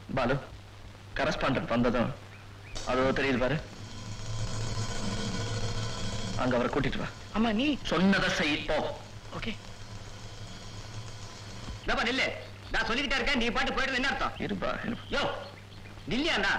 Balu correspondent வந்ததும் அதோ தெரியுது பாரு அங்க அவரை கூட்டிட்டு வா ஆமா நீ சொன்னதை செய் போ ஓகே இதப்பா நில்லு நான் சொல்லிக்கிட்டே இருக்கேன் நீ பாட்டு போயிட்டு என்ன அர்த்தம் இருப்பா இருப்பா யோ நில்லியாண்ணா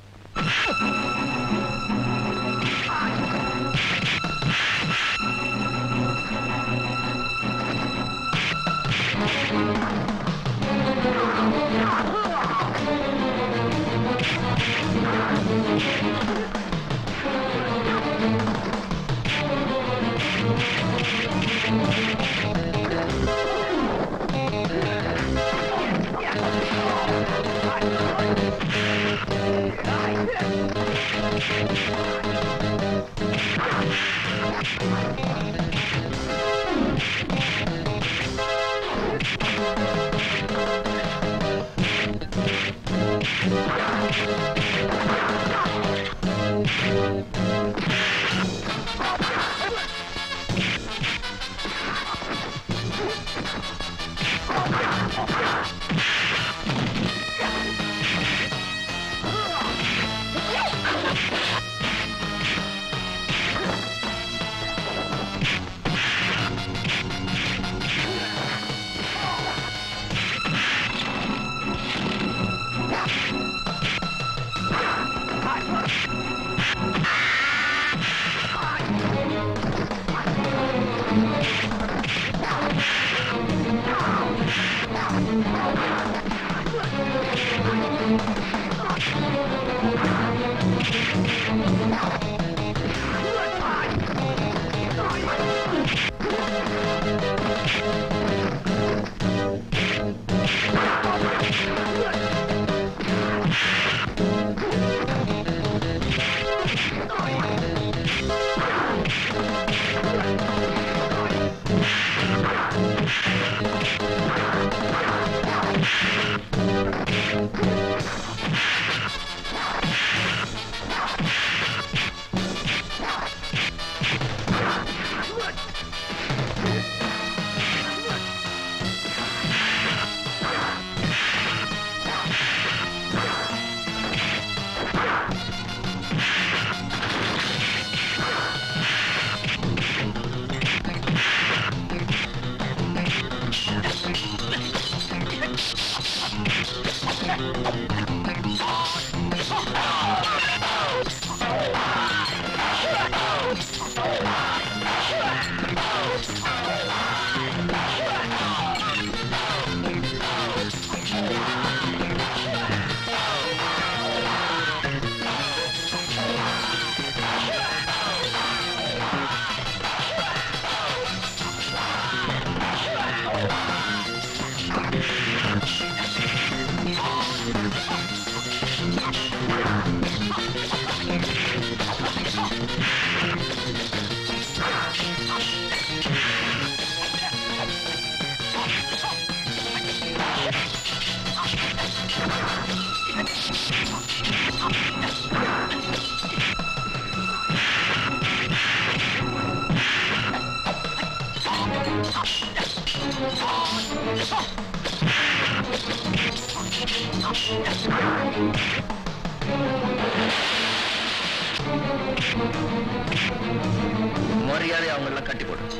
மரியாதை அவங்க எல்லாம் கட்டி போடு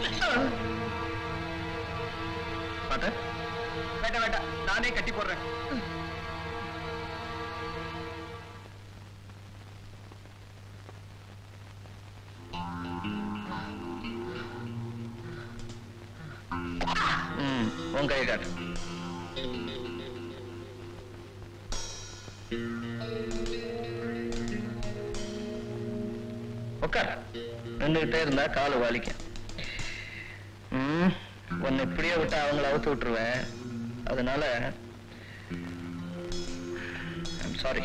பாத்த வேண்டாம் வேண்டாம் நானே கட்டி போடுறேன் ம் உன் கையை காட்டு உட்கார் நின்றுகிட்டே இருந்தா காலு வலிக்கும் ம் உன்னை இப்படியே விட்டு அவங்கள அவுத்து விட்டுருவேன் அதனால சாரி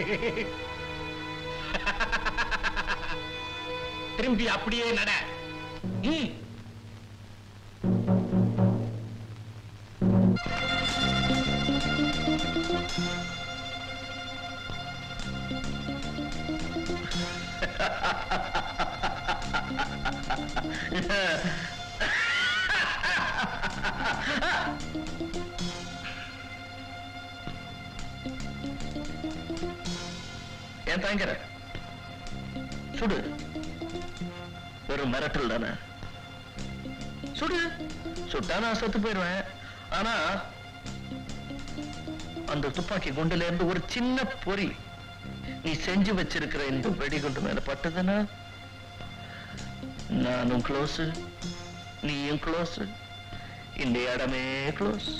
திரும்பி அப்படியே நட ம். ஏன் தாங்கிற சுடு வெறும் மிரட்டல் தானே சுடு சுட்டா நான் செத்து போயிடுவேன் ஆனா அந்த துப்பாக்கி குண்டுல இருந்து ஒரு சின்ன பொறி நீ செஞ்சு வச்சிருக்கிற இந்த வெடிகுண்டு மேல பட்டதுன்னா நானும் க்ளோஸ் நீயும் க்ளோஸ் இந்த இடமே க்ளோஸ்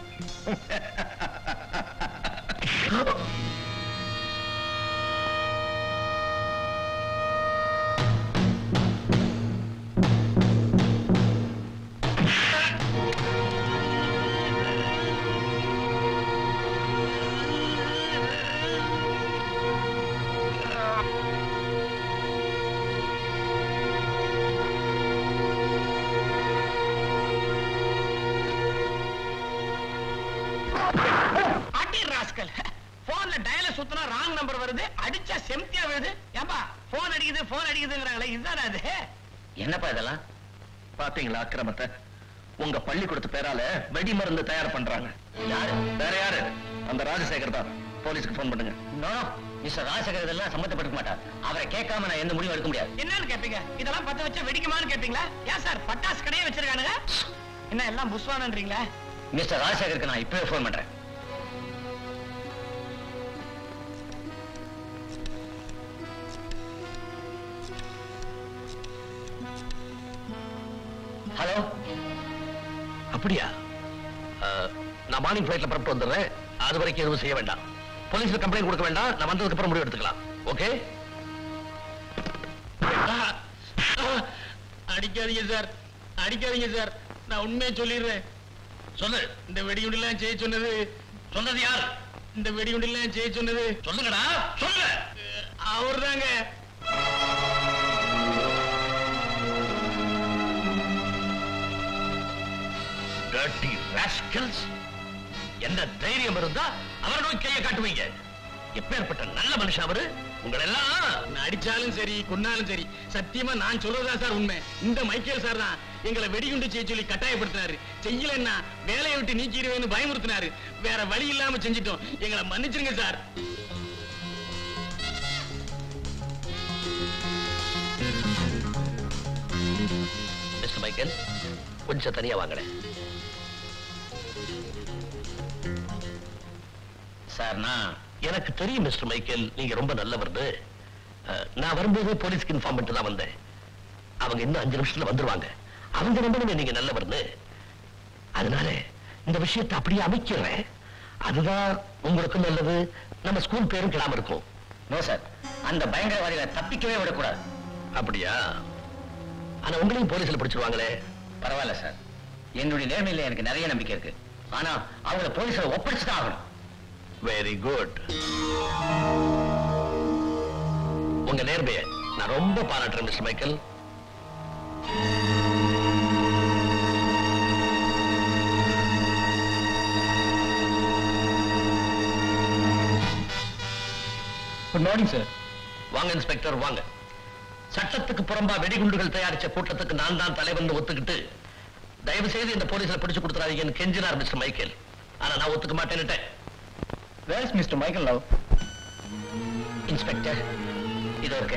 அடி ராஸ்கல் போன்ல டயல சுத்தினா ராங் நம்பர் வருது அடிச்சா செம்தியா வருது ஏம்பா போன் அடிக்குது போன் அடிக்குதுங்கறாங்களே இதுதானே அது என்னப்பா இதெல்லாம் பாத்தீங்களா அக்கிரமத்தை உங்க பள்ளிக்கூடத்து பேரால வெடி மருந்து தயார் பண்றாங்க யாரு வேற யாரு அந்த ராஜசேகர் தான் போலீஸ்க்கு போன் பண்ணுங்க நோ மிஸ்டர் ராஜசேகர் இதெல்லாம் சம்மந்தப்பட்டுக்க மாட்டார் அவரை கேட்காம நான் எந்த முடிவும் எடுக்க முடியாது என்னன்னு கேப்பீங்க இதெல்லாம் பத்த வச்சா வெடிக்குமான்னு கேப்பீங்களா ஏன் சார் பட்டாசு கடையே வச்சிருக்கானுங்க என்ன எல்லாம் புஸ்வானன்றீங்களா மிஸ்டர் ராஜசேகருக்கு நான் இப்பவே ஃபோன் பண்றேன் ஹலோ அப்படியா அஹ், நான் மார்னிங் ஃபிளைட்ல புறப்பட்டு வந்துடுறேன் அது வரைக்கும் எதுவும் செய்ய வேண்டாம் போலீஸ்ல கம்ப்ளைண்ட் கொடுக்க வேண்டாம் நான் வந்ததுக்கு அப்புறம் முடிவு எடுத்துக்கலாம் ஓகே அடிக்காதீங்க சார் அடிக்காதீங்க சார் நான் உண்மையை சொல்லிடுறேன் சொல்லு இந்த வெடிகுண்டெல்லாம் செய்ய சொன்னது சொன்னது யார் இந்த வெடிகுண்டெல்லாம் செய்ய சொன்னது சொல்லுங்கடா சொல்லு அவர்தாங்க டர்ட்டி ராஸ்கல்ஸ் என்ன தைரியம் இருந்தா அவரை நோக்கி கையை காட்டுவீங்க எப்பேற்பட்ட நல்ல மனுஷன் அவரு உங்களை எல்லாம் நான் அடிச்சாலும் சரி கொன்னாலும் சரி சத்தியமா நான் சொல்றதா சார் உண்மை இந்த மைக்கேல் சார் தான் எங்களை வெடிகுண்டு செய்ய சொல்லி கட்டாயப்படுத்தினாரு செய்யலன்னா வேலையை விட்டு நீக்கிடுவேன்னு பயமுறுத்தினாரு வேற வழி இல்லாம செஞ்சிட்டோம் எங்களை மன்னிச்சிருங்க சார் மிஸ்டர் மைக்கேல் கொஞ்சம் தனியா வாங்கினேன் சார் நான் எனக்கு தெரியும் மிஸ்டர் மைக்கேல் நீங்க ரொம்ப நல்லவர்னு அஹ், நான் வரும்போது போலீஸ்க்கு இன்ஃபார்ம் பண்ணிட்டு தான் வந்தேன் அவங்க இன்னும் அஞ்சு நிமிஷத்துல வந்துருவாங்க அவங்க நம்பணுமே நீங்க நல்லவர்னு அதனால இந்த விஷயத்தை அப்படியே அமைக்கிறேன் அதுதான் உங்களுக்கும் நல்லது நம்ம ஸ்கூல் பேரும் கிடாம இருக்கும் நோ சார் அந்த பயங்கரவாதிகளை தப்பிக்கவே விடக்கூடாது அப்படியா ஆனா உங்களையும் போலீஸ்ல பிடிச்சிருவாங்களே பரவாயில்ல சார் என்னுடைய நேர்மையில எனக்கு நிறைய நம்பிக்கை இருக்கு ஆனா அவங்கள போலீஸ்ல ஒப்படைச்சு தான் ஆகணும் வெரி குட் உங்க நேர்மையை நான் ரொம்ப பாராட்டுறேன் mister Michael good morning sir வாங்க இன்ஸ்பெக்டர் வாங்க சட்டத்துக்கு புறம்பா வெடிகுண்டுகள் தயாரிச்ச கூட்டத்துக்கு நான் தான் தலைவன் ஒத்துக்கிட்டு தயவு செய்து இந்த போலீஸ்ல பிடிச்சு கொடுத்துறாதீங்கன்னு கெஞ்சினார் மிஸ்டர் மைக்கேல் ஆனா நான் ஒத்துக்க மாட்டேன்னுட்டேன் where is mister Michael love inspector இதோ இருக்க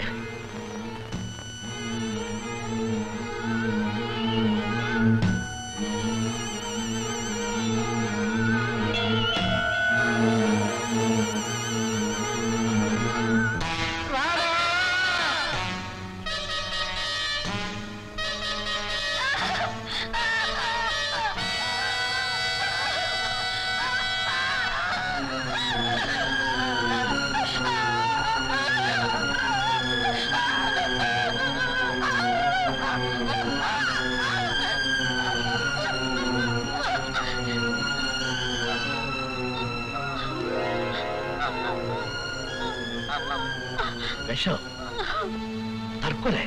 விஷம் தற்கொலை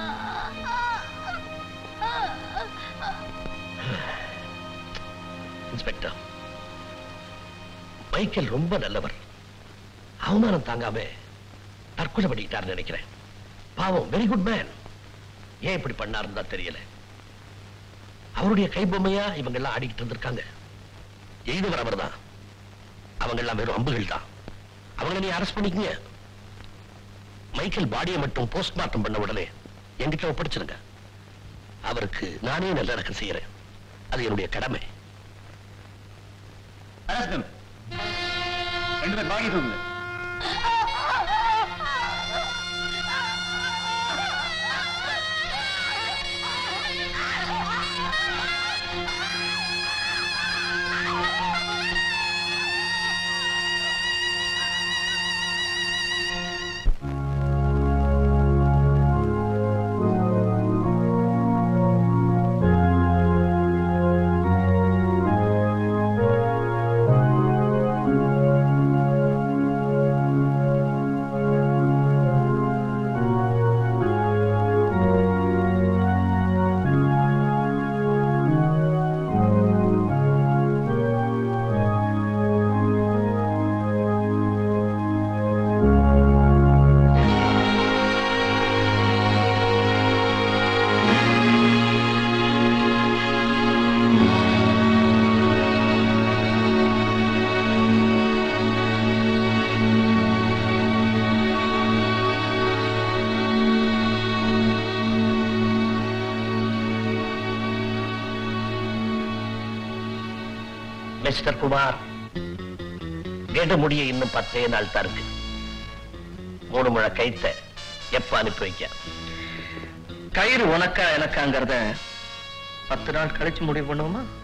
இன்ஸ்பெக்டர் மைக்கேல் ரொம்ப நல்லவர் அவமானம் தாங்காம தற்கொலை பண்ணிக்கிட்டாருன்னு நினைக்கிறேன் பாவம் வெரி குட் மேன் ஏன் இப்படி பண்ணாருன்னு தான் தெரியல அவருடைய கைபொம்மையா இவங்க எல்லாம் ஆடிக்கிட்டு இருந்திருக்காங்க எய்தவர் அவர் தான் அவங்க எல்லாம் வெறும் அம்புகள் தான் அவங்கள நீ அரெஸ்ட் பண்ணிக்கங்க மைக்கேல் பாடியை மட்டும் போஸ்ட்மார்ட்டம் பண்ண உடனே என்கிட்ட ஒப்படைச்சிருங்க அவருக்கு நானே நல்லடக்கம் செய்யறேன் அது என்னுடைய கடமை ரெண்டு பேர் பாடி சொல்லுங்க மிஸ்டர் குமார் கெடு முடிய இன்னும் பத்தே நாள் தான் இருக்கு மூணு முழ கைத்த எப்ப அனுப்பி வைக்க கயிறு உனக்கா எனக்காங்கிறத பத்து நாள் கழிச்சு முடிவு பண்ணுவோமா